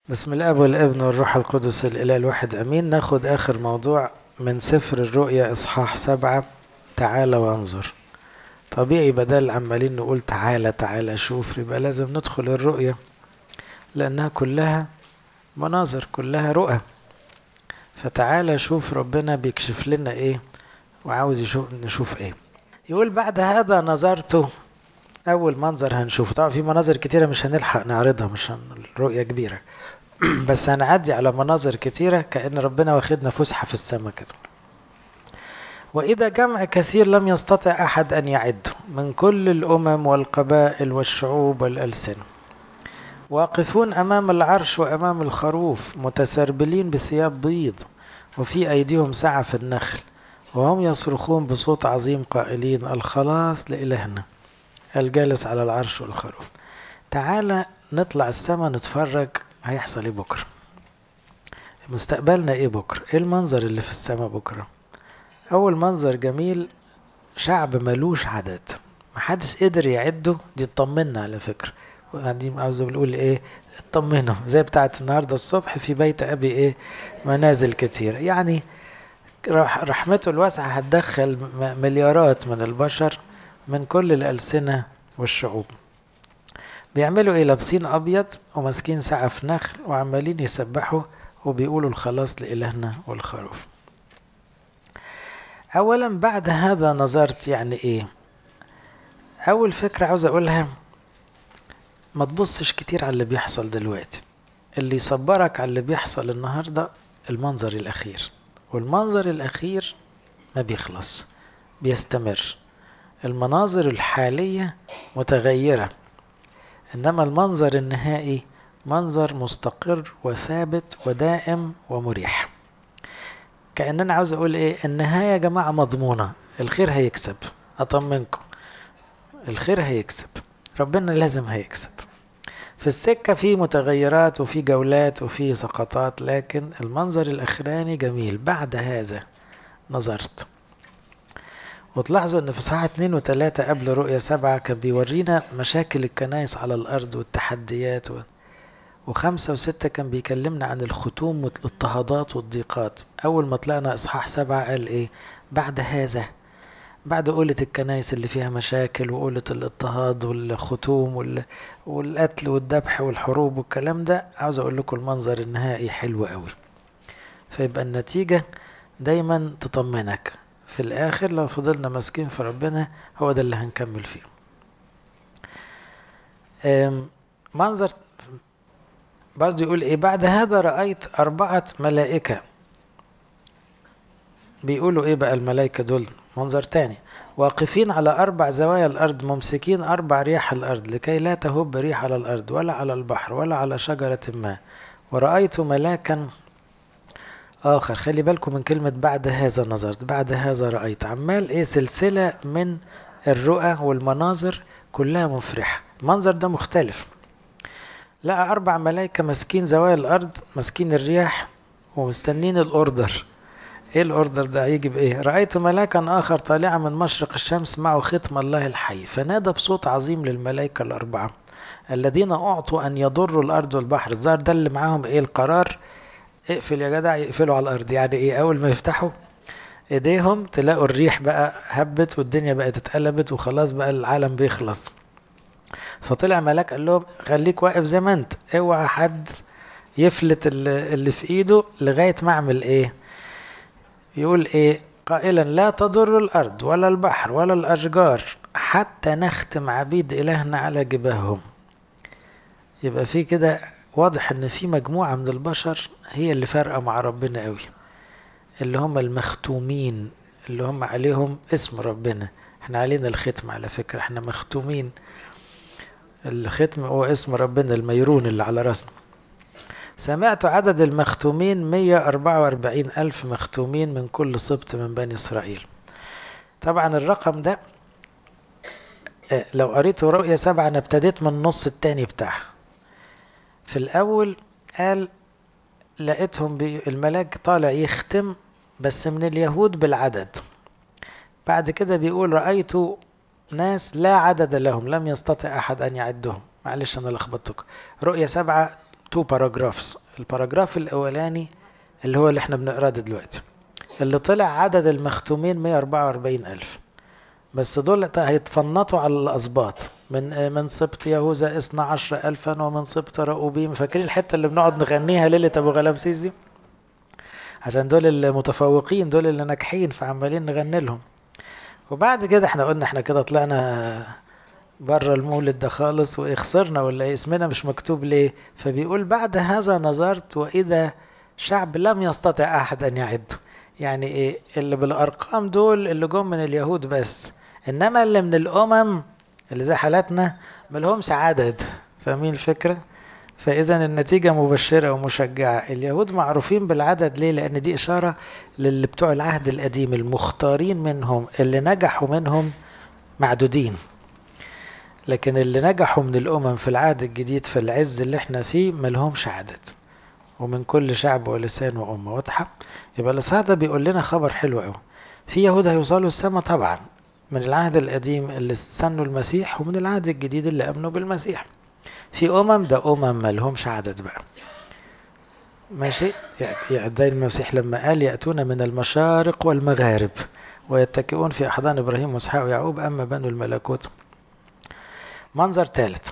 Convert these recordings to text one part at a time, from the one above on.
بسم الاب والابن والروح القدس الاله الواحد امين ناخد اخر موضوع من سفر الرؤيا اصحاح سبعة تعالى وانظر طبيعي بدل عمالين نقول تعالى تعالى شوف يبقى لازم ندخل الرؤية لانها كلها مناظر كلها رؤى فتعالى شوف ربنا بيكشف لنا ايه وعاوز يشوف نشوف ايه يقول بعد هذا نظرت اول منظر هنشوفه طبعا في مناظر كتيره مش هنلحق نعرضها مش هن... الرؤيه كبيره بس هنعدي على مناظر كتيره كان ربنا واخدنا فسحه في السماء كده واذا جمع كثير لم يستطع احد ان يعده من كل الامم والقبائل والشعوب والالسنه واقفون امام العرش وامام الخروف متسربلين بثياب بيض وفي ايديهم سعف النخل وهم يصرخون بصوت عظيم قائلين الخلاص لإلهنا الجالس على العرش والخروف تعالى نطلع السما نتفرج هيحصل ايه بكرة مستقبلنا ايه بكرة ايه المنظر اللي في السما بكرة اول منظر جميل شعب ملوش عدد محدش قدر يعده دي اطمنا على فكرة قاعدين عاوز بنقول ايه اطمنوا زي بتاعت النهارده الصبح في بيت ابي ايه منازل كتير يعني رحمته الواسعة هتدخل مليارات من البشر من كل الألسنة والشعوب بيعملوا ايه لابسين أبيض وماسكين سعف نخل وعمالين يسبحوا وبيقولوا الخلاص لإلهنا والخروف أولا بعد هذا نظرت يعني ايه أول فكرة عاوز أقولها ما تبصش كتير على اللي بيحصل دلوقتي اللي يصبرك على اللي بيحصل النهاردة المنظر الأخير والمنظر الأخير ما بيخلص بيستمر المناظر الحالية متغيرة إنما المنظر النهائي منظر مستقر وثابت ودائم ومريح كأننا عاوز أقول إيه النهاية يا جماعة مضمونة الخير هيكسب أطمنكم الخير هيكسب ربنا لازم هيكسب في السكة في متغيرات وفي جولات وفي سقطات لكن المنظر الأخراني جميل بعد هذا نظرت وتلاحظوا ان في صحاح اتنين وتلاتة قبل رؤية سبعة كان بيورينا مشاكل الكنائس على الارض والتحديات و... وخمسة وستة كان بيكلمنا عن الختوم والاضطهادات والضيقات اول ما طلعنا اصحاح سبعة قال ايه بعد هذا بعد قولة الكنائس اللي فيها مشاكل وقولة الاضطهاد والختوم وال... والقتل والذبح والحروب والكلام ده عاوز اقول لكم المنظر النهائي حلو قوي فيبقى النتيجة دايما تطمنك في الاخر لو فضلنا ماسكين في ربنا هو ده اللي هنكمل فيه منظر برضه يقول ايه بعد هذا رأيت أربعة ملائكة بيقولوا ايه بقى الملائكة دول منظر تاني واقفين على أربع زوايا الأرض ممسكين أربع رياح الأرض لكي لا تهب ريح على الأرض ولا على البحر ولا على شجرة ما ورأيت ملاكا آخر خلي بالكم من كلمة بعد هذا نظرت بعد هذا رأيت عمال إيه سلسلة من الرؤى والمناظر كلها مفرحة المنظر ده مختلف لقى أربع ملايكة ماسكين زوايا الأرض ماسكين الرياح ومستنين الأوردر إيه الأوردر ده هيجي بإيه رأيت ملاكا آخر طالعا من مشرق الشمس معه ختم الله الحي فنادى بصوت عظيم للملائكة الأربعة الذين أعطوا أن يضروا الأرض والبحر الظاهر ده اللي معاهم إيه القرار اقفل يا جدع يقفلوا على الارض يعني ايه اول ما يفتحوا ايديهم تلاقوا الريح بقى هبت والدنيا بقت اتقلبت وخلاص بقى العالم بيخلص فطلع ملاك قال لهم خليك واقف زي ما انت اوعى حد يفلت اللي في ايده لغايه ما اعمل ايه يقول ايه قائلا لا تضر الارض ولا البحر ولا الاشجار حتى نختم عبيد الهنا على جباههم يبقى في كده واضح ان في مجموعة من البشر هي اللي فارقة مع ربنا قوي اللي هم المختومين اللي هم عليهم اسم ربنا احنا علينا الختم على فكرة احنا مختومين الختم هو اسم ربنا الميرون اللي على راسنا سمعت عدد المختومين 144 ألف مختومين من كل سبط من بني إسرائيل طبعا الرقم ده لو قريته رؤية سبعة أنا ابتديت من النص التاني بتاعها في الأول قال لقيتهم الملاك طالع يختم بس من اليهود بالعدد بعد كده بيقول رأيت ناس لا عدد لهم لم يستطع أحد أن يعدهم معلش أنا لخبطتكم رؤية سبعة تو باراجرافز الباراجراف الاولاني اللي هو اللي احنا بنقراه دلوقتي اللي طلع عدد المختومين 144 ألف بس دول هيتفنطوا على الأسباط من من سبط يهوذا اثنا عشر ألفا ومن سبط رأوبيم فاكرين الحتة اللي بنقعد نغنيها ليلة أبو غلامسيس دي عشان دول المتفوقين دول اللي ناجحين فعمالين نغني لهم وبعد كده احنا قلنا احنا كده طلعنا بره المولد ده خالص وخسرنا ولا ايه اسمنا مش مكتوب ليه فبيقول بعد هذا نظرت واذا شعب لم يستطع احد ان يعده يعني ايه اللي بالارقام دول اللي جم من اليهود بس انما اللي من الامم اللي زي حالاتنا ملهمش عدد فاهمين الفكره فاذا النتيجه مبشره ومشجعه اليهود معروفين بالعدد ليه لان دي اشاره للي بتوع العهد القديم المختارين منهم اللي نجحوا منهم معدودين لكن اللي نجحوا من الامم في العهد الجديد في العز اللي احنا فيه ملهمش عدد ومن كل شعب ولسان وأمة واضحة يبقى الإصحاح ده بيقول لنا خبر حلو قوي في يهود هيوصلوا السماء طبعا من العهد القديم اللي استنوا المسيح ومن العهد الجديد اللي امنوا بالمسيح في امم ده امم ما لهمش عدد بقى ماشي يعني ده المسيح لما قال ياتون من المشارق والمغارب ويتكئون في احضان ابراهيم واسحاق ويعقوب اما بنو الملكوت منظر ثالث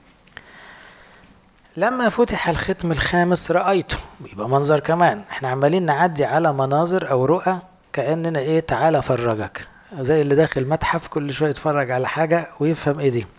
لما فتح الختم الخامس رأيته يبقى منظر كمان احنا عمالين نعدي على مناظر او رؤى كأننا ايه تعالى افرجك زي اللي داخل متحف كل شوية يتفرج على حاجة ويفهم ايه دي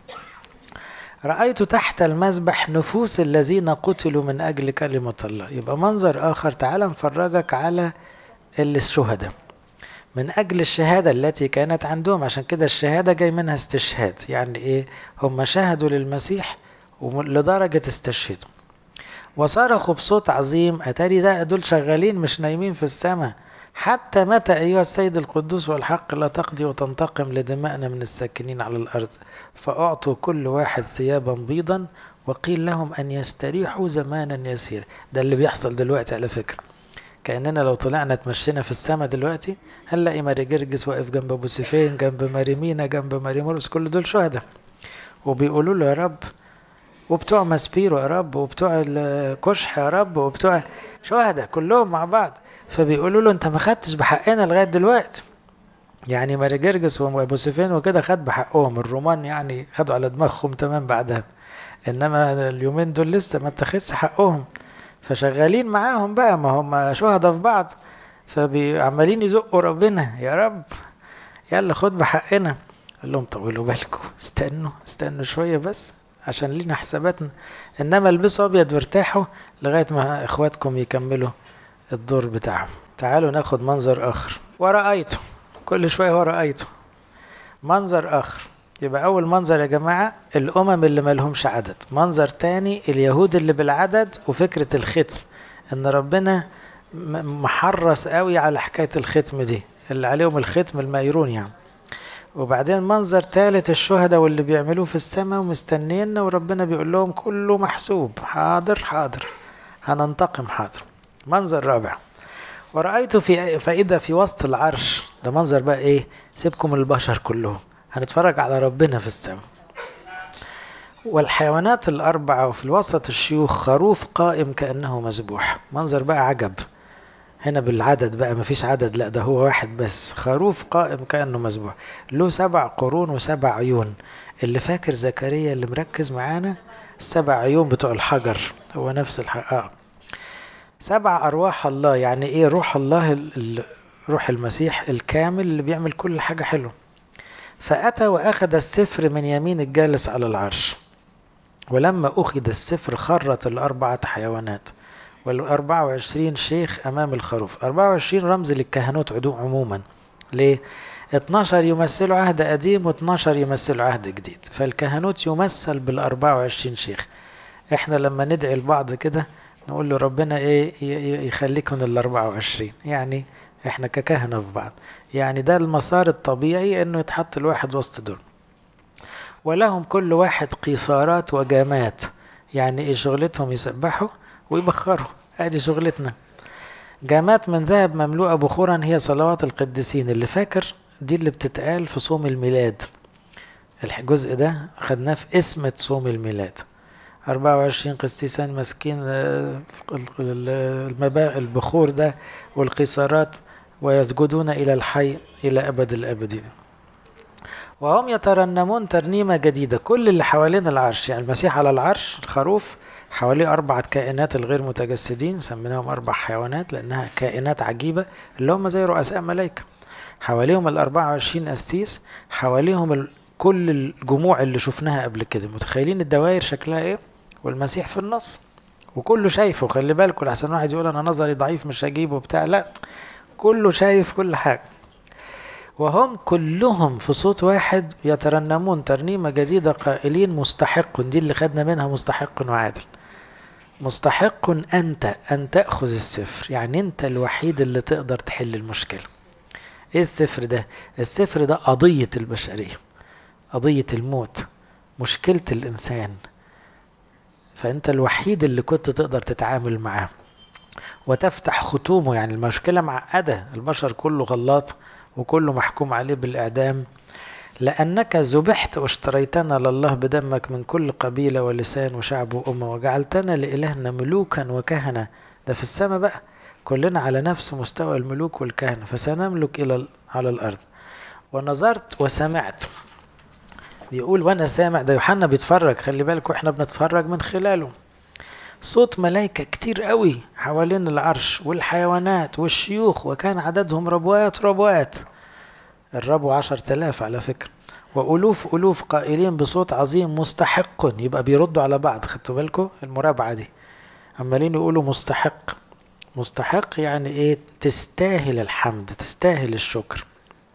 رأيت تحت المذبح نفوس الذين قتلوا من أجل كلمة الله يبقى منظر آخر تعالى نفرجك على الشهداء من أجل الشهادة التي كانت عندهم عشان كده الشهادة جاي منها استشهاد يعني إيه هم شهدوا للمسيح لدرجة استشهدوا وصرخوا بصوت عظيم أتاري ده دول شغالين مش نايمين في السماء حتى متى أيها السيد القدوس والحق لا تقضي وتنتقم لدمائنا من الساكنين على الأرض فأعطوا كل واحد ثيابا بيضا وقيل لهم أن يستريحوا زمانا يسير ده اللي بيحصل دلوقتي على فكرة كأننا لو طلعنا اتمشينا في السماء دلوقتي هنلاقي ماري جرجس واقف جنب أبو سفين جنب ماري مينا جنب ماري مرقس كل دول شهداء وبيقولوا له يا رب وبتوع ماسبيرو يا رب وبتوع الكشح يا رب وبتوع شهداء كلهم مع بعض فبيقولوا له انت ما خدتش بحقنا لغايه دلوقتي يعني ماري جرجس وابو سفين وكده خد بحقهم الرومان يعني خدوا على دماغهم تمام بعدها انما اليومين دول لسه ما اتخذش حقهم فشغالين معاهم بقى ما هم شهداء في بعض فعمالين يزقوا ربنا يا رب يلا خد بحقنا قال لهم طولوا بالكم استنوا استنوا شويه بس عشان لينا حساباتنا انما البسوا ابيض وارتاحوا لغايه ما اخواتكم يكملوا الدور بتاعهم تعالوا ناخد منظر اخر ورأيته كل شويه ورأيته منظر اخر يبقى اول منظر يا جماعه الامم اللي مالهمش عدد منظر تاني اليهود اللي بالعدد وفكره الختم ان ربنا محرص قوي على حكايه الختم دي اللي عليهم الختم الميرون يعني وبعدين منظر ثالث الشهداء واللي بيعملوه في السماء ومستنينا وربنا بيقول لهم كله محسوب حاضر حاضر هننتقم حاضر منظر رابع ورأيت في فإذا في وسط العرش ده منظر بقى إيه سيبكم البشر كلهم هنتفرج على ربنا في السماء والحيوانات الأربعة وفي الوسط الشيوخ خروف قائم كأنه مذبوح منظر بقى عجب هنا بالعدد بقى مفيش عدد لا ده هو واحد بس خروف قائم كأنه مذبوح له سبع قرون وسبع عيون اللي فاكر زكريا اللي مركز معانا السبع عيون بتوع الحجر هو نفس الحق سبع أرواح الله يعني إيه روح الله روح المسيح الكامل اللي بيعمل كل حاجة حلوة فأتى وأخذ السفر من يمين الجالس على العرش ولما أخذ السفر خرت الأربعة حيوانات والأربعة وعشرين شيخ أمام الخروف أربعة وعشرين رمز للكهنوت عدو عموما ليه؟ 12 يمثلوا عهد قديم و12 يمثلوا عهد جديد فالكهنوت يمثل بالأربعة وعشرين شيخ احنا لما ندعي لبعض كده نقول له ربنا ايه يخليك من الأربعة وعشرين يعني احنا ككهنة في بعض يعني ده المسار الطبيعي انه يتحط الواحد وسط دول ولهم كل واحد قيثارات وجامات يعني ايه شغلتهم يسبحوا ويبخروا ادي شغلتنا جامات من ذهب مملوءة بخورا هي صلوات القديسين اللي فاكر دي اللي بتتقال في صوم الميلاد الجزء ده خدناه في اسمة صوم الميلاد 24 قسيسان ماسكين المباء البخور ده والقيصرات ويسجدون إلى الحي إلى أبد الأبدين وهم يترنمون ترنيمة جديدة كل اللي حوالين العرش يعني المسيح على العرش الخروف حواليه أربعة كائنات الغير متجسدين سميناهم أربع حيوانات لأنها كائنات عجيبة اللي هم زي رؤساء ملائكة حواليهم الأربعة وعشرين أسيس حواليهم كل الجموع اللي شفناها قبل كده متخيلين الدوائر شكلها ايه والمسيح في النص وكله شايفه خلي بالكم لحسن واحد يقول انا نظري ضعيف مش هجيبه بتاع لا كله شايف كل حاجه وهم كلهم في صوت واحد يترنمون ترنيمه جديده قائلين مستحق دي اللي خدنا منها مستحق وعادل مستحق انت ان تاخذ السفر يعني انت الوحيد اللي تقدر تحل المشكله ايه السفر ده السفر ده قضيه البشريه قضيه الموت مشكله الانسان فانت الوحيد اللي كنت تقدر تتعامل معاه وتفتح ختومه يعني المشكله معقده البشر كله غلط وكله محكوم عليه بالاعدام لانك ذبحت واشتريتنا لله بدمك من كل قبيله ولسان وشعب وامه وجعلتنا لالهنا ملوكا وكهنه ده في السماء بقى كلنا على نفس مستوى الملوك والكهنه فسنملك الى على الارض ونظرت وسمعت بيقول وانا سامع ده يوحنا بيتفرج خلي بالك واحنا بنتفرج من خلاله صوت ملائكة كتير قوي حوالين العرش والحيوانات والشيوخ وكان عددهم ربوات ربوات الربو عشر تلاف على فكرة وألوف ألوف قائلين بصوت عظيم مستحق يبقى بيردوا على بعض خدتوا بالكم المرابعة دي عمالين يقولوا مستحق مستحق يعني ايه تستاهل الحمد تستاهل الشكر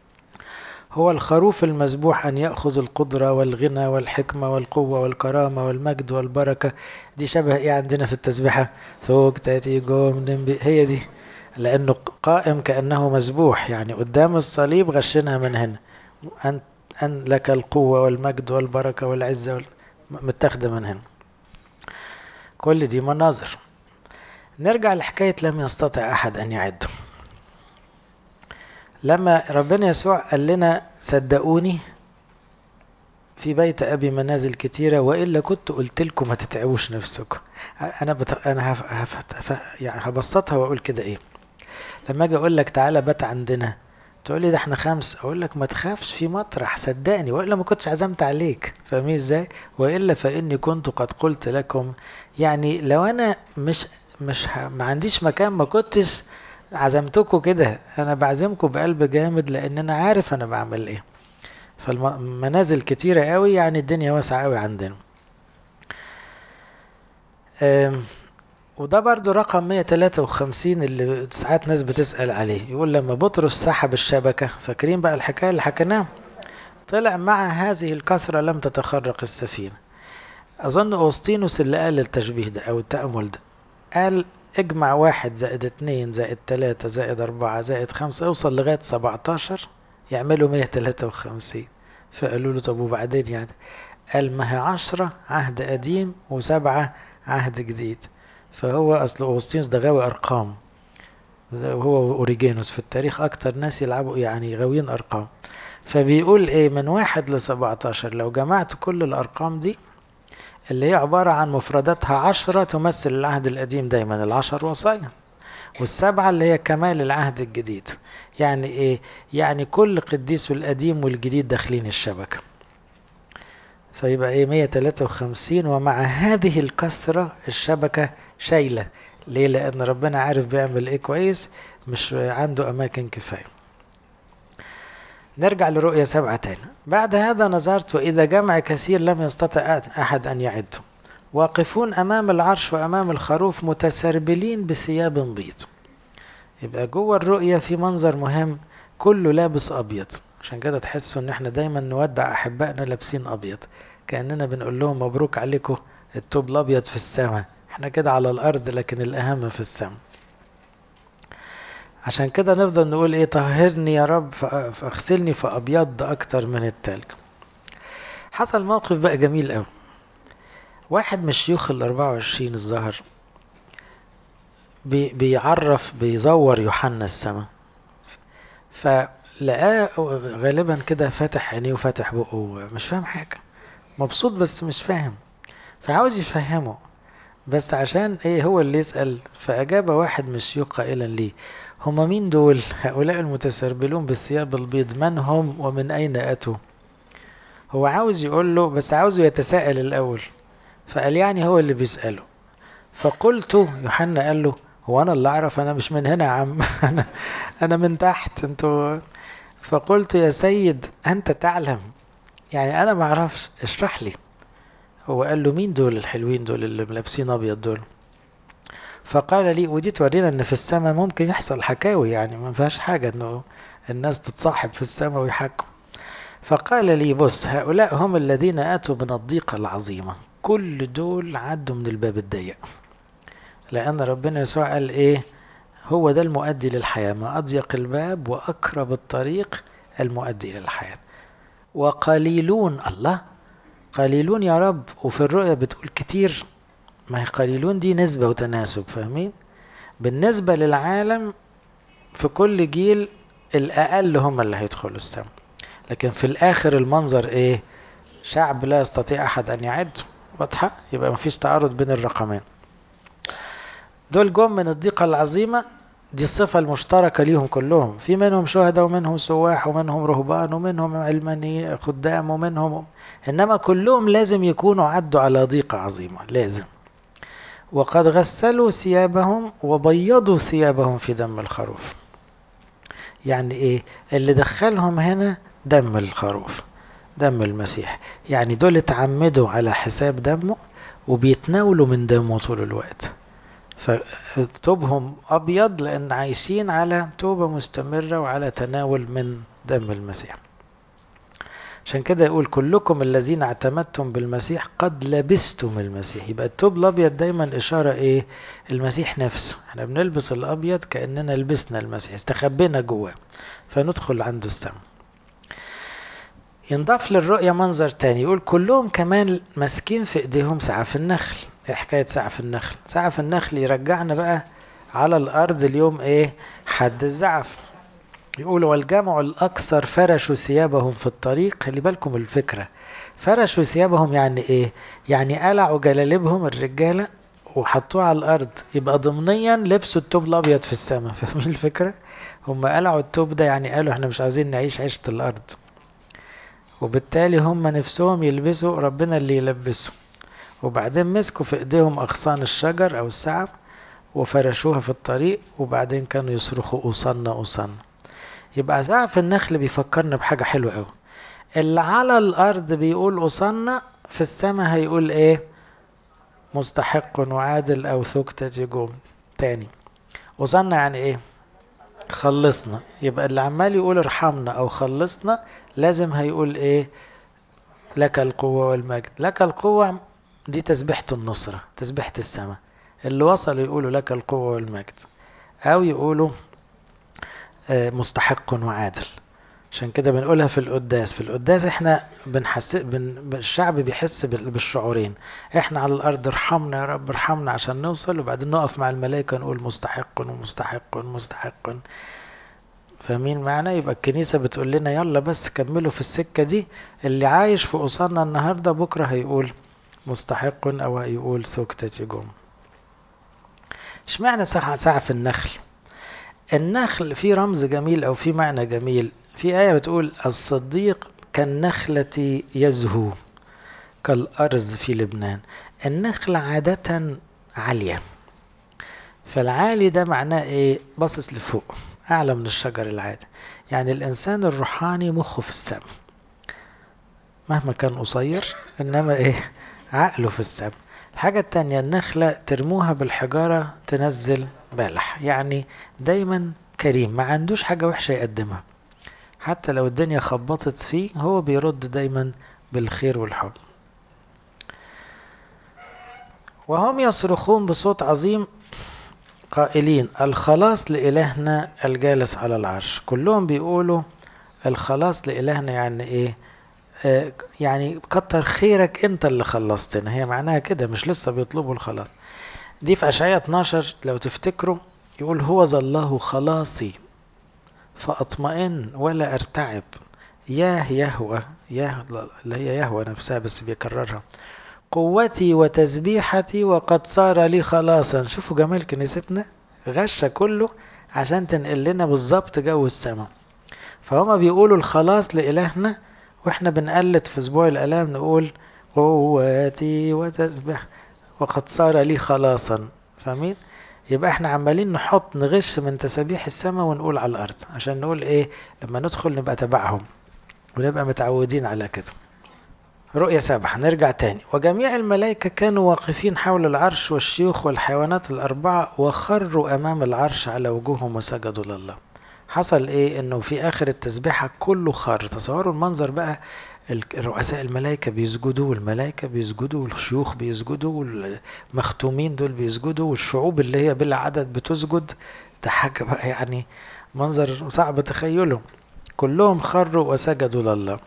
هو الخروف المذبوح أن يأخذ القدرة والغنى والحكمة والقوة والكرامة والمجد والبركة دي شبه إيه عندنا في التسبيحة ثوك تاتي جوم هي دي لأنه قائم كأنه مذبوح يعني قدام الصليب غشنها من هنا أن, أن لك القوة والمجد والبركة والعزة وال... متاخدة من هنا كل دي مناظر نرجع لحكاية لم يستطع أحد أن يعده لما ربنا يسوع قال لنا صدقوني في بيت ابي منازل كتيره والا كنت قلت لكم ما تتعبوش نفسكم انا بت... انا هف... هف... هف... يعني هبسطها واقول كده ايه لما اجي اقول لك تعالى بات عندنا تقول لي ده احنا خمس اقول لك ما تخافش في مطرح صدقني والا ما كنتش عزمت عليك فاهمين ازاي والا فاني كنت قد قلت لكم يعني لو انا مش مش ه... ما عنديش مكان ما كنتش عزمتكم كده انا بعزمكم بقلب جامد لان انا عارف انا بعمل ايه فالمنازل كتيرة قوي يعني الدنيا واسعة قوي عندنا وده برضو رقم 153 اللي ساعات ناس بتسأل عليه يقول لما بطرس سحب الشبكة فاكرين بقى الحكاية اللي حكيناها طلع مع هذه الكثرة لم تتخرق السفينة أظن أوسطينوس اللي قال التشبيه ده أو التأمل ده قال اجمع واحد زائد اتنين زائد تلاتة زائد أربعة زائد خمسة اوصل لغاية سبعتاشر يعملوا مية تلاتة وخمسين فقالوا له طب وبعدين يعني قال ما هي عشرة عهد قديم وسبعة عهد جديد فهو أصل أوسطينوس ده غاوي أرقام هو وأوريجينوس في التاريخ أكتر ناس يلعبوا يعني غاويين أرقام فبيقول إيه من واحد لسبعتاشر لو جمعت كل الأرقام دي اللي هي عبارة عن مفرداتها عشرة تمثل العهد القديم دايما العشر وصايا والسبعة اللي هي كمال العهد الجديد يعني ايه يعني كل قديس القديم والجديد داخلين الشبكة فيبقى ايه 153 ومع هذه الكسرة الشبكة شايلة ليه لان ربنا عارف بيعمل ايه كويس مش عنده اماكن كفايه نرجع لرؤية سبعة تاني بعد هذا نظرت وإذا جمع كثير لم يستطع أحد أن يعده واقفون أمام العرش وأمام الخروف متسربلين بثياب بيض يبقى جوه الرؤية في منظر مهم كله لابس أبيض عشان كده تحسوا إن احنا دايما نودع أحبائنا لابسين أبيض كأننا بنقول لهم مبروك عليكم التوب الأبيض في السماء احنا كده على الأرض لكن الأهم في السماء عشان كده نفضل نقول ايه طهرني يا رب فاغسلني فابيض اكتر من التلج حصل موقف بقى جميل قوي واحد من شيوخ ال 24 الظهر بي بيعرف بيزور يوحنا السماء فلقاه غالبا كده فاتح عينيه وفاتح بقه مش فاهم حاجه مبسوط بس مش فاهم فعاوز يفهمه بس عشان ايه هو اللي يسأل فأجاب واحد من الشيوخ قائلا لي هما مين دول هؤلاء المتسربلون بالثياب البيض من هم ومن أين أتوا هو عاوز يقول له بس عاوزه يتساءل الأول فقال يعني هو اللي بيسأله فقلت يوحنا قال له هو أنا اللي أعرف أنا مش من هنا يا عم أنا أنا من تحت أنتوا فقلت يا سيد أنت تعلم يعني أنا ما أعرفش اشرح لي هو قال له مين دول الحلوين دول اللي لابسين أبيض دول فقال لي ودي تورينا ان في السماء ممكن يحصل حكاوي يعني ما فيهاش حاجة انه الناس تتصاحب في السماء ويحكوا فقال لي بص هؤلاء هم الذين اتوا من الضيقة العظيمة كل دول عدوا من الباب الضيق لان ربنا يسوع قال ايه هو ده المؤدي للحياة ما اضيق الباب واقرب الطريق المؤدي للحياة وقليلون الله قليلون يا رب وفي الرؤيا بتقول كتير ما هي قليلون دي نسبة وتناسب فاهمين بالنسبة للعالم في كل جيل الأقل هم اللي هيدخلوا السماء لكن في الآخر المنظر إيه شعب لا يستطيع أحد أن يعد واضحة يبقى مفيش تعارض بين الرقمين دول جم من الضيقة العظيمة دي الصفة المشتركة ليهم كلهم في منهم شهداء ومنهم سواح ومنهم رهبان ومنهم علماني خدام ومنهم إنما كلهم لازم يكونوا عدوا على ضيقة عظيمة لازم وقد غسلوا ثيابهم وبيضوا ثيابهم في دم الخروف يعني ايه اللي دخلهم هنا دم الخروف دم المسيح يعني دول اتعمدوا على حساب دمه وبيتناولوا من دمه طول الوقت فتوبهم ابيض لان عايشين على توبه مستمره وعلى تناول من دم المسيح عشان كده يقول كلكم الذين اعتمدتم بالمسيح قد لبستم المسيح يبقى التوب الابيض دايما اشاره ايه المسيح نفسه احنا بنلبس الابيض كاننا لبسنا المسيح استخبينا جواه فندخل عنده السماء ينضاف للرؤية منظر تاني يقول كلهم كمان ماسكين في ايديهم سعف النخل ايه حكاية سعف النخل سعف النخل يرجعنا بقى على الارض اليوم ايه حد الزعف يقول والجمع الأكثر فرشوا ثيابهم في الطريق خلي بالكم الفكرة فرشوا ثيابهم يعني إيه؟ يعني قلعوا جلاليبهم الرجالة وحطوها على الأرض يبقى ضمنيا لبسوا التوب الأبيض في السماء فاهمين الفكرة؟ هم قلعوا التوب ده يعني قالوا احنا مش عاوزين نعيش عيشة الأرض وبالتالي هم نفسهم يلبسوا ربنا اللي يلبسوا وبعدين مسكوا في ايديهم أغصان الشجر أو السعب وفرشوها في الطريق وبعدين كانوا يصرخوا أوصلنا أوصلنا يبقى سقف النخل بيفكرنا بحاجة حلوة قوي اللي على الأرض بيقول أصنع في السماء هيقول إيه مستحق وعادل أو ثكتة جوم تاني أصنع يعني إيه خلصنا يبقى اللي عمال يقول ارحمنا أو خلصنا لازم هيقول إيه لك القوة والمجد لك القوة دي تسبيحة النصرة تسبيحة السماء اللي وصلوا يقولوا لك القوة والمجد أو يقولوا مستحق وعادل عشان كده بنقولها في القداس في القداس احنا بنحس بن... الشعب بيحس بالشعورين احنا على الارض ارحمنا يا رب ارحمنا عشان نوصل وبعدين نقف مع الملائكه نقول مستحق ومستحق ومستحق فاهمين معنا يبقى الكنيسه بتقول لنا يلا بس كملوا في السكه دي اللي عايش في قصارنا النهارده بكره هيقول مستحق او هيقول سكتة جم اشمعنى سعف النخل النخل في رمز جميل او في معنى جميل في آية بتقول الصديق كالنخلة يزهو كالأرز في لبنان النخل عادة عالية فالعالي ده معناه ايه باصص لفوق أعلى من الشجر العادي يعني الإنسان الروحاني مخه في السماء مهما كان قصير إنما ايه عقله في السماء الحاجة التانية النخلة ترموها بالحجارة تنزل بلح يعني دايما كريم ما عندوش حاجة وحشة يقدمها حتى لو الدنيا خبطت فيه هو بيرد دايما بالخير والحب وهم يصرخون بصوت عظيم قائلين الخلاص لإلهنا الجالس على العرش كلهم بيقولوا الخلاص لإلهنا يعني ايه آه يعني كتر خيرك انت اللي خلصتنا هي معناها كده مش لسه بيطلبوا الخلاص دي في أشعية 12 لو تفتكروا يقول هو ذا الله خلاصي فأطمئن ولا أرتعب ياه يهوى ياه اللي هي يهوى نفسها بس بيكررها قوتي وتسبيحتي وقد صار لي خلاصا شوفوا جمال كنيستنا غشة كله عشان تنقل لنا بالظبط جو السماء فهما بيقولوا الخلاص لإلهنا واحنا بنقلد في اسبوع الالام نقول قوتي وتسبح وقد صار لي خلاصا فاهمين يبقى احنا عمالين نحط نغش من تسابيح السماء ونقول على الارض عشان نقول ايه لما ندخل نبقى تبعهم ونبقى متعودين على كده رؤية سبعة نرجع تاني وجميع الملائكة كانوا واقفين حول العرش والشيوخ والحيوانات الأربعة وخروا أمام العرش على وجوههم وسجدوا لله حصل ايه انه في اخر التسبيحة كله خر تصوروا المنظر بقى رؤساء الملائكة بيسجدوا والملائكة بيسجدوا والشيوخ بيسجدوا والمختومين دول بيسجدوا والشعوب اللي هي بلا عدد بتسجد ده حاجة بقى يعني منظر صعب تخيله كلهم خروا وسجدوا لله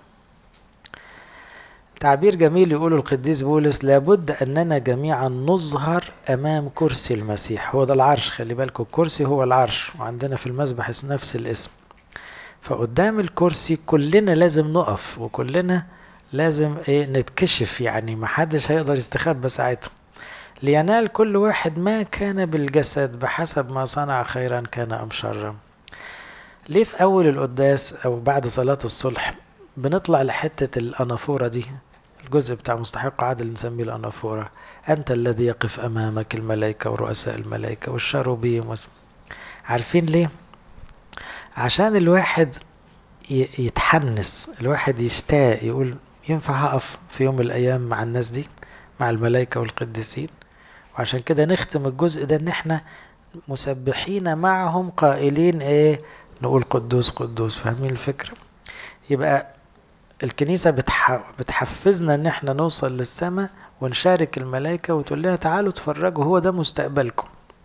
تعبير جميل يقوله القديس بولس لابد أننا جميعا نظهر أمام كرسي المسيح هو ده العرش خلي بالكم الكرسي هو العرش وعندنا في المسبح اسم نفس الاسم فقدام الكرسي كلنا لازم نقف وكلنا لازم ايه نتكشف يعني محدش هيقدر يستخبى ساعتها لينال كل واحد ما كان بالجسد بحسب ما صنع خيرا كان أم شرا ليه في أول القداس أو بعد صلاة الصلح بنطلع لحتة الأنافورة دي الجزء بتاع مستحق عادل نسميه الأنافورة أنت الذي يقف أمامك الملائكة ورؤساء الملائكة والشروبيم عارفين ليه؟ عشان الواحد يتحنس الواحد يشتاق يقول ينفع أقف في يوم من الأيام مع الناس دي مع الملائكة والقديسين وعشان كده نختم الجزء ده إن إحنا مسبحين معهم قائلين إيه نقول قدوس قدوس فاهمين الفكرة يبقى الكنيسة بتح... بتحفزنا ان احنا نوصل للسماء ونشارك الملائكة وتقول لنا تعالوا اتفرجوا هو ده مستقبلكم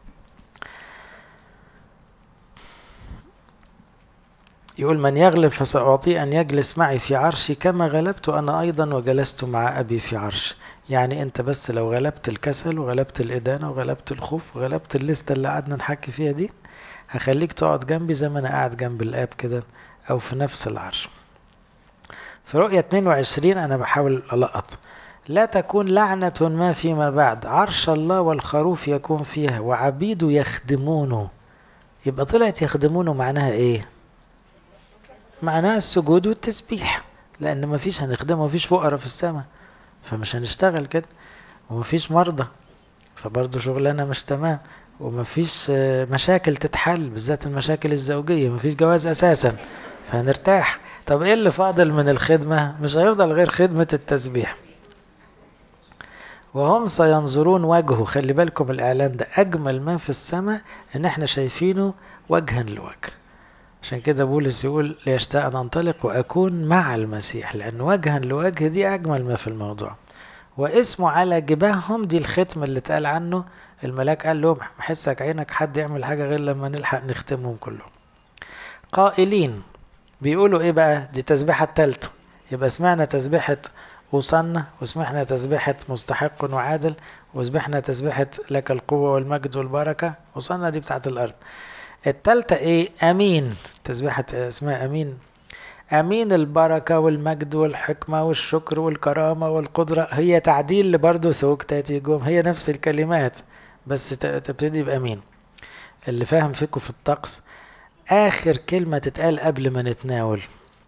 يقول من يغلب فسأعطيه أن يجلس معي في عرشي كما غلبت أنا أيضا وجلست مع أبي في عرش يعني أنت بس لو غلبت الكسل وغلبت الإدانة وغلبت الخوف وغلبت الليستة اللي قعدنا نحكي فيها دي هخليك تقعد جنبي زي ما أنا قاعد جنب الآب كده أو في نفس العرش في رؤية 22 أنا بحاول ألقط لا تكون لعنة ما فيما بعد عرش الله والخروف يكون فيها وعبيده يخدمونه يبقى طلعت يخدمونه معناها ايه معناها السجود والتسبيح لان مفيش هنخدمه مفيش فقراء في السماء فمش هنشتغل كده ومفيش مرضى فبرضه شغلنا مش تمام ومفيش مشاكل تتحل بالذات المشاكل الزوجية مفيش جواز أساسا فهنرتاح طب ايه اللي فاضل من الخدمة مش هيفضل غير خدمة التسبيح وهم سينظرون وجهه خلي بالكم الإعلان ده أجمل ما في السماء إن إحنا شايفينه وجها لوجه عشان كده بولس يقول ليشتاق أن أنطلق وأكون مع المسيح لأن وجها لوجه دي أجمل ما في الموضوع واسمه على جباههم دي الختم اللي اتقال عنه الملاك قال لهم حسك عينك حد يعمل حاجة غير لما نلحق نختمهم كلهم قائلين بيقولوا ايه بقى دي تسبيحة التالتة يبقى سمعنا تسبيحة وصلنا وسمعنا تسبيحة مستحق وعادل وسمعنا تسبيحة لك القوة والمجد والبركة وصلنا دي بتاعت الأرض التالتة ايه أمين تسبيحة اسمها أمين أمين البركة والمجد والحكمة والشكر والكرامة والقدرة هي تعديل برضه سوق تاتي جوم هي نفس الكلمات بس تبتدي بأمين اللي فاهم فيكم في الطقس آخر كلمة تتقال قبل ما نتناول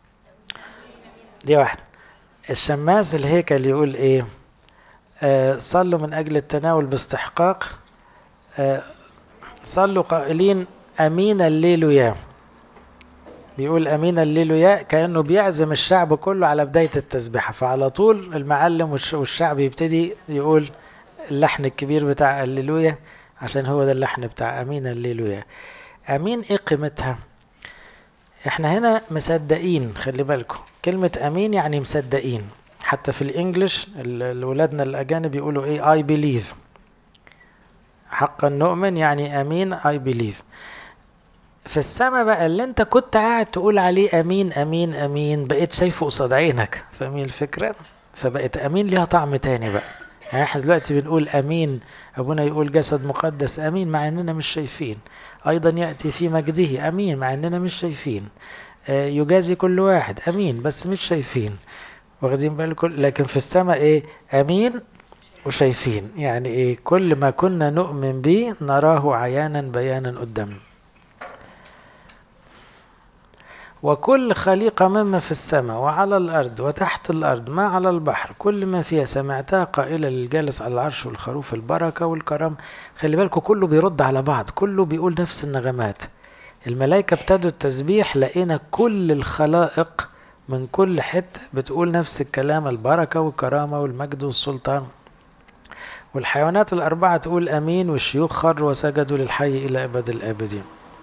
دي واحدة الشماس الهيكل يقول ايه آه صلوا من أجل التناول باستحقاق آه صلوا قائلين أمين الليل يا بيقول أمين الليل يا كأنه بيعزم الشعب كله على بداية التسبيحة فعلى طول المعلم والشعب يبتدي يقول اللحن الكبير بتاع الليلويا عشان هو ده اللحن بتاع أمين الليلويا امين ايه قيمتها احنا هنا مصدقين خلي بالكم كلمة امين يعني مصدقين حتى في الانجليش الولادنا الاجانب يقولوا ايه اي بليف حقا نؤمن يعني امين اي بليف في السماء بقى اللي انت كنت قاعد تقول عليه امين امين امين بقيت شايفه قصاد عينك فاهمين الفكرة فبقت امين ليها طعم تاني بقى يعني احنا دلوقتي بنقول امين ابونا يقول جسد مقدس امين مع اننا مش شايفين ايضا ياتي في مجده امين مع اننا مش شايفين آه يجازي كل واحد امين بس مش شايفين واخدين بالكم لكن في السماء ايه امين وشايفين يعني ايه كل ما كنا نؤمن به نراه عيانا بيانا قدامنا وكل خليقة مما في السماء وعلى الأرض وتحت الأرض ما على البحر كل ما فيها سمعتها قائلة للجالس على العرش والخروف البركة والكرم خلي بالكم كله بيرد على بعض كله بيقول نفس النغمات الملائكة ابتدوا التسبيح لقينا كل الخلائق من كل حتة بتقول نفس الكلام البركة والكرامة والمجد والسلطان والحيوانات الأربعة تقول أمين والشيوخ خروا وسجدوا للحي إلى أبد الآبدين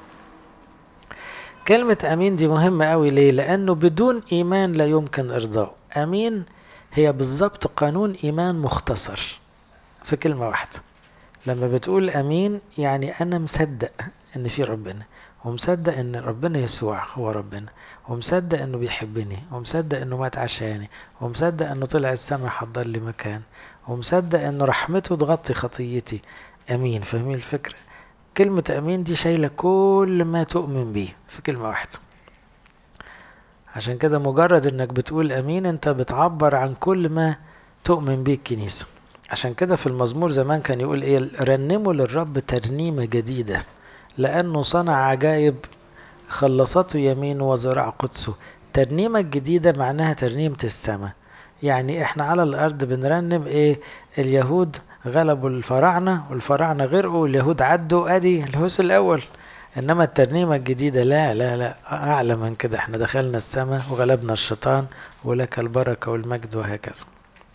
كلمة أمين دي مهمة أوي ليه؟ لأنه بدون إيمان لا يمكن إرضاء أمين هي بالظبط قانون إيمان مختصر في كلمة واحدة لما بتقول أمين يعني أنا مصدق إن في ربنا ومصدق إن ربنا يسوع هو ربنا ومصدق إنه بيحبني ومصدق إنه مات عشاني ومصدق إنه طلع السما حضر لي مكان ومصدق إنه رحمته تغطي خطيتي أمين فاهمين الفكرة؟ كلمة أمين دي شايلة كل ما تؤمن بيه في كلمة واحدة عشان كده مجرد انك بتقول أمين انت بتعبر عن كل ما تؤمن بيه الكنيسة عشان كده في المزمور زمان كان يقول ايه رنموا للرب ترنيمة جديدة لأنه صنع عجائب خلصته يمينه وزرع قدسه الترنيمة الجديدة معناها ترنيمة السماء يعني احنا على الأرض بنرنم ايه اليهود غلبوا الفراعنة والفراعنة غرقوا واليهود عدوا ادي الهوس الاول انما الترنيمة الجديدة لا لا لا اعلى من كده احنا دخلنا السماء وغلبنا الشيطان ولك البركة والمجد وهكذا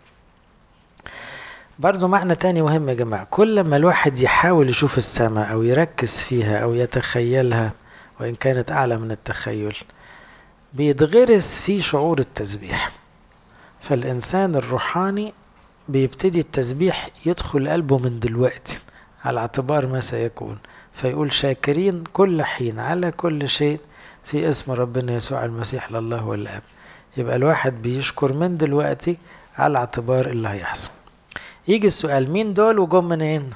برضو معنى تاني مهم يا جماعة كل ما الواحد يحاول يشوف السماء او يركز فيها او يتخيلها وان كانت اعلى من التخيل بيتغرس فيه شعور التسبيح فالانسان الروحاني بيبتدي التسبيح يدخل قلبه من دلوقتي على اعتبار ما سيكون فيقول شاكرين كل حين على كل شيء في اسم ربنا يسوع المسيح لله والاب يبقى الواحد بيشكر من دلوقتي على اعتبار اللي هيحصل يجي السؤال مين دول وجم منين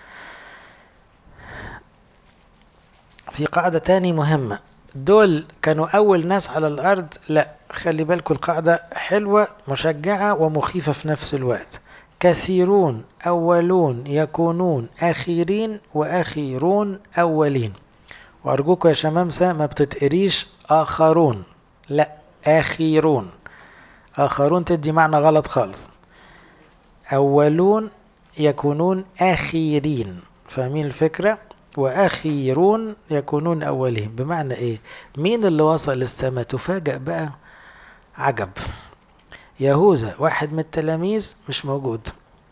في قاعدة تاني مهمة دول كانوا أول ناس على الأرض لا خلي بالكم القاعدة حلوة مشجعة ومخيفة في نفس الوقت كثيرون أولون يكونون أخيرين وأخيرون أولين وأرجوكم يا شمامسة ما بتتقريش آخرون لا آخرون آخرون تدي معنى غلط خالص أولون يكونون آخرين فاهمين الفكرة وأخيرون يكونون أولين بمعنى إيه مين اللي وصل السماء تفاجأ بقى عجب يهوذا واحد من التلاميذ مش موجود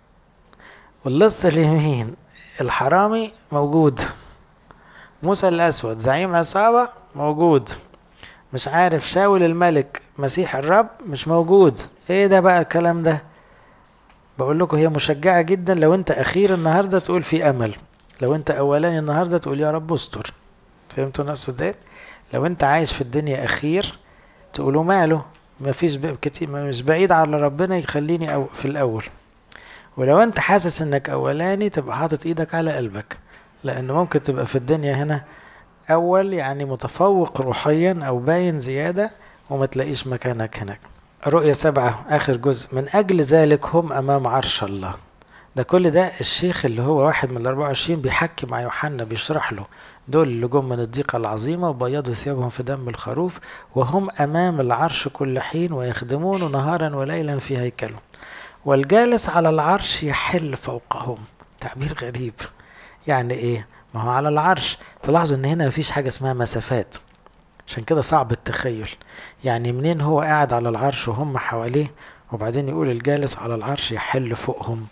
واللص اليمين الحرامي موجود موسى الأسود زعيم عصابة موجود مش عارف شاول الملك مسيح الرب مش موجود ايه ده بقى الكلام ده بقول لكم هي مشجعة جدا لو انت اخير النهاردة تقول في امل لو انت اولاني النهاردة تقول يا رب استر فهمتوا نفس ده لو انت عايش في الدنيا اخير تقولوا ماله ما فيش كتير مش بعيد على ربنا يخليني أو في الاول ولو انت حاسس انك اولاني تبقى حاطط ايدك على قلبك لان ممكن تبقى في الدنيا هنا اول يعني متفوق روحيا او باين زيادة وما تلاقيش مكانك هناك رؤية سبعة آخر جزء من أجل ذلك هم أمام عرش الله ده كل ده الشيخ اللي هو واحد من الأربعة وعشرين بيحكي مع يوحنا بيشرح له دول اللي جم من الضيقة العظيمة وبيضوا ثيابهم في دم الخروف وهم أمام العرش كل حين ويخدمون نهارا وليلا في هيكله والجالس على العرش يحل فوقهم تعبير غريب يعني ايه ما هو على العرش تلاحظوا ان هنا مفيش حاجة اسمها مسافات عشان كده صعب التخيل يعني منين هو قاعد على العرش وهم حواليه وبعدين يقول الجالس على العرش يحل فوقهم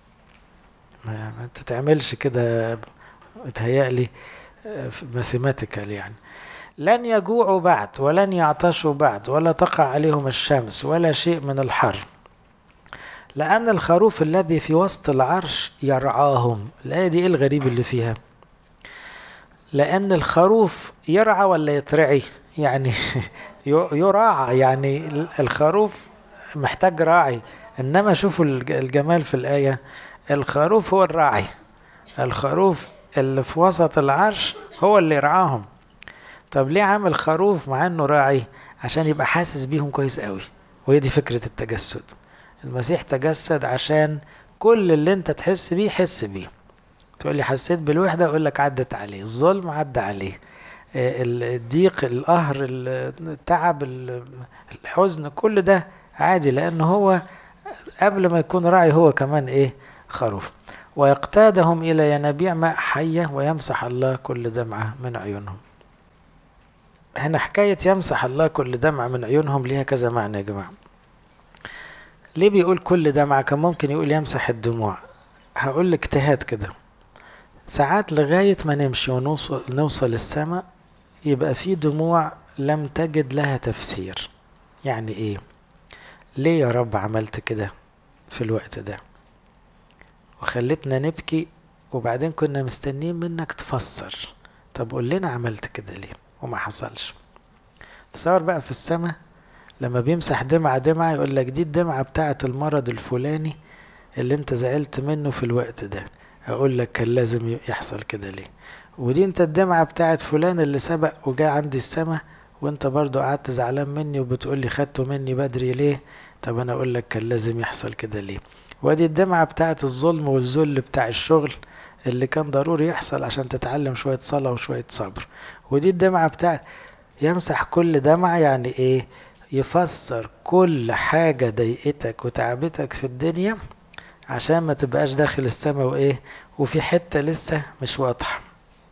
ما تتعملش كده متهيألي ماثيماتيكال يعني لن يجوعوا بعد ولن يعطشوا بعد ولا تقع عليهم الشمس ولا شيء من الحر لأن الخروف الذي في وسط العرش يرعاهم الآية دي إيه الغريب اللي فيها لأن الخروف يرعى ولا يترعي يعني يراعى يعني الخروف محتاج راعي إنما شوفوا الجمال في الآية الخروف هو الراعي الخروف اللي في وسط العرش هو اللي يرعاهم طب ليه عامل خروف مع انه راعي عشان يبقى حاسس بيهم كويس قوي وهي دي فكرة التجسد المسيح تجسد عشان كل اللي انت تحس بيه حس بيه تقول لي حسيت بالوحدة اقول لك عدت عليه الظلم عدى عليه الضيق القهر التعب الحزن كل ده عادي لان هو قبل ما يكون راعي هو كمان ايه خروف ويقتادهم الى ينابيع ماء حيه ويمسح الله كل دمعه من عيونهم هنا حكاية يمسح الله كل دمعة من عيونهم ليها كذا معنى يا جماعة ليه بيقول كل دمعة كان ممكن يقول يمسح الدموع هقول لك اجتهاد كده ساعات لغاية ما نمشي ونوصل نوصل السماء يبقى في دموع لم تجد لها تفسير يعني ايه ليه يا رب عملت كده في الوقت ده وخلتنا نبكي وبعدين كنا مستنيين منك تفسر طب قول لنا عملت كده ليه وما حصلش تصور بقى في السماء لما بيمسح دمعة دمعة يقول لك دي الدمعة بتاعة المرض الفلاني اللي انت زعلت منه في الوقت ده اقول لك كان لازم يحصل كده ليه ودي انت الدمعة بتاعت فلان اللي سبق وجاء عندي السما وانت برضو قعدت زعلان مني وبتقول لي خدته مني بدري ليه طب انا اقول لك كان لازم يحصل كده ليه ودي الدمعة بتاعت الظلم والذل بتاع الشغل اللي كان ضروري يحصل عشان تتعلم شوية صلاة وشوية صبر ودي الدمعة بتاعت يمسح كل دمعة يعني ايه يفسر كل حاجة ضايقتك وتعبتك في الدنيا عشان ما تبقاش داخل السماء وايه وفي حتة لسه مش واضحة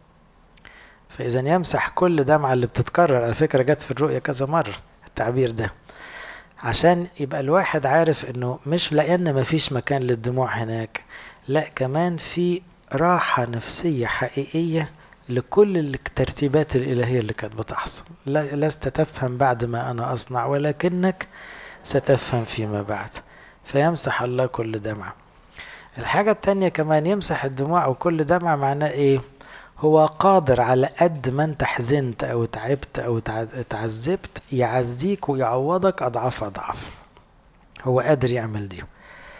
فإذا يمسح كل دمعة اللي بتتكرر على فكرة جت في الرؤية كذا مرة التعبير ده عشان يبقى الواحد عارف انه مش لان مفيش مكان للدموع هناك لا كمان في راحة نفسية حقيقية لكل الترتيبات الإلهية اللي كانت بتحصل لست تفهم بعد ما أنا أصنع ولكنك ستفهم فيما بعد فيمسح الله كل دمعة الحاجة التانية كمان يمسح الدموع وكل دمعة معناه إيه هو قادر على قد ما انت حزنت او تعبت او اتعذبت يعزيك ويعوضك اضعاف اضعاف هو قادر يعمل دي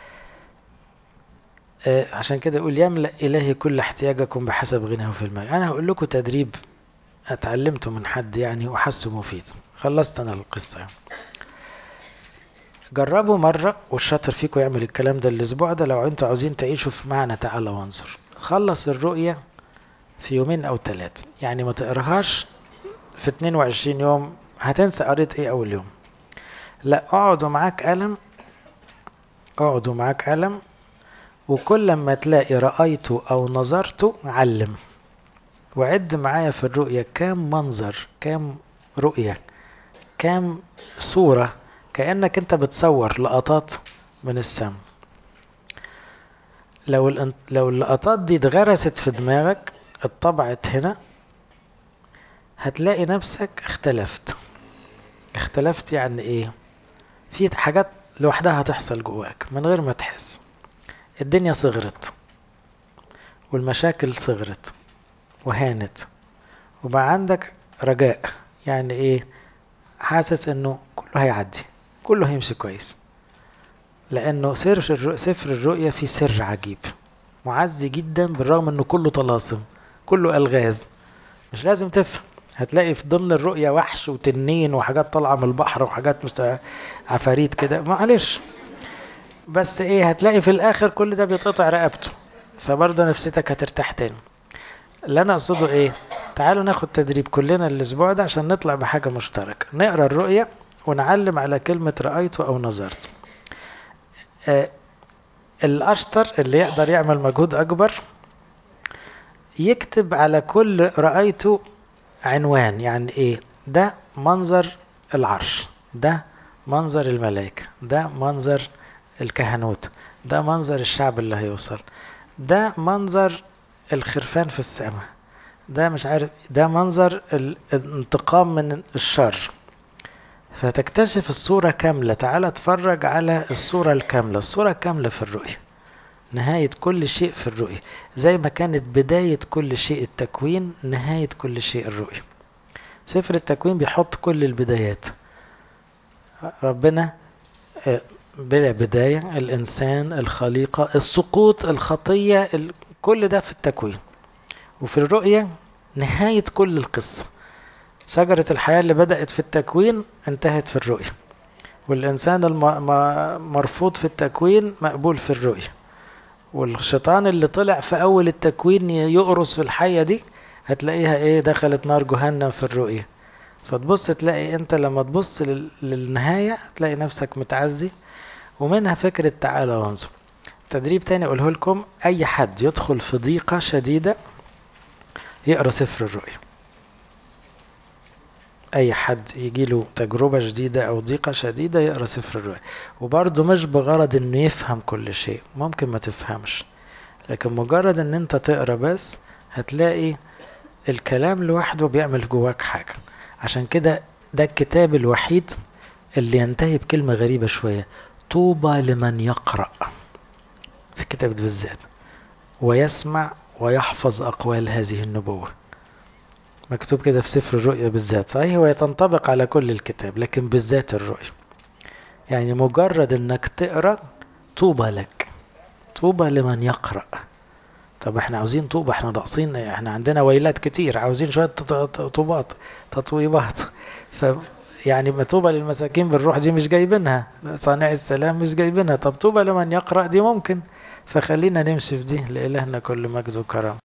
آه عشان كده يقول يملأ إلهي كل احتياجكم بحسب غناه في المال أنا هقول لكم تدريب اتعلمته من حد يعني وحسه مفيد خلصت أنا القصة جربوا مرة والشاطر فيكم يعمل الكلام ده الأسبوع ده لو أنتوا عاوزين تعيشوا في معنى تعالى وانظر خلص الرؤية في يومين أو ثلاثة يعني ما تقراهاش في 22 يوم هتنسى قريت إيه أول يوم لا اقعدوا معاك قلم اقعدوا معاك قلم وكل ما تلاقي رأيته أو نظرته علم وعد معايا في الرؤية كام منظر كام رؤية كام صورة كأنك أنت بتصور لقطات من السم لو لو اللقطات دي اتغرست في دماغك اتطبعت هنا هتلاقي نفسك اختلفت اختلفت يعني ايه في حاجات لوحدها هتحصل جواك من غير ما تحس الدنيا صغرت والمشاكل صغرت وهانت وبقى عندك رجاء يعني ايه حاسس انه كله هيعدي كله هيمشي كويس لانه سر سفر الرؤيا فيه سر عجيب معزي جدا بالرغم انه كله طلاسم كله الغاز مش لازم تفهم هتلاقي في ضمن الرؤية وحش وتنين وحاجات طالعة من البحر وحاجات مست... عفاريت كده معلش بس ايه هتلاقي في الاخر كل ده بيتقطع رقبته فبرضه نفسيتك هترتاح تاني اللي انا اقصده ايه تعالوا ناخد تدريب كلنا الاسبوع ده عشان نطلع بحاجة مشتركة نقرا الرؤية ونعلم على كلمة رأيته أو نظرت آه الأشطر اللي يقدر يعمل مجهود أكبر يكتب على كل رأيته عنوان يعني إيه ده منظر العرش ده منظر الملائكة ده منظر الكهنوت ده منظر الشعب اللي هيوصل ده منظر الخرفان في السماء ده مش عارف ده منظر الانتقام من الشر فتكتشف الصورة كاملة تعال اتفرج على الصورة الكاملة الصورة الكاملة في الرؤية نهاية كل شيء في الرؤية زي ما كانت بداية كل شيء التكوين نهاية كل شيء الرؤية سفر التكوين بيحط كل البدايات ربنا بلا بداية الإنسان الخليقة السقوط الخطية كل ده في التكوين وفي الرؤية نهاية كل القصة شجرة الحياة اللي بدأت في التكوين انتهت في الرؤية والإنسان المرفوض في التكوين مقبول في الرؤية والشيطان اللي طلع في اول التكوين يقرص في الحية دي هتلاقيها ايه دخلت نار جهنم في الرؤية فتبص تلاقي انت لما تبص للنهاية تلاقي نفسك متعزي ومنها فكرة تعالى وانظر تدريب تاني اقوله لكم اي حد يدخل في ضيقة شديدة يقرا سفر الرؤيا اي حد يجي له تجربة جديدة او ضيقة شديدة يقرا سفر الرؤيا وبرضه مش بغرض انه يفهم كل شيء ممكن ما تفهمش لكن مجرد ان انت تقرا بس هتلاقي الكلام لوحده بيعمل جواك حاجة عشان كده ده الكتاب الوحيد اللي ينتهي بكلمة غريبة شوية طوبى لمن يقرأ في الكتاب ده بالذات ويسمع ويحفظ أقوال هذه النبوة مكتوب كده في سفر الرؤيا بالذات صحيح هو تنطبق على كل الكتاب لكن بالذات الرؤيا يعني مجرد انك تقرا طوبى لك طوبى لمن يقرأ طب احنا عاوزين طوبة احنا ناقصين احنا عندنا ويلات كتير عاوزين شوية طوبات تطويبات ف يعني طوبى للمساكين بالروح دي مش جايبينها صانع السلام مش جايبينها طب طوبى لمن يقرأ دي ممكن فخلينا نمشي في دي لإلهنا كل مجد وكرم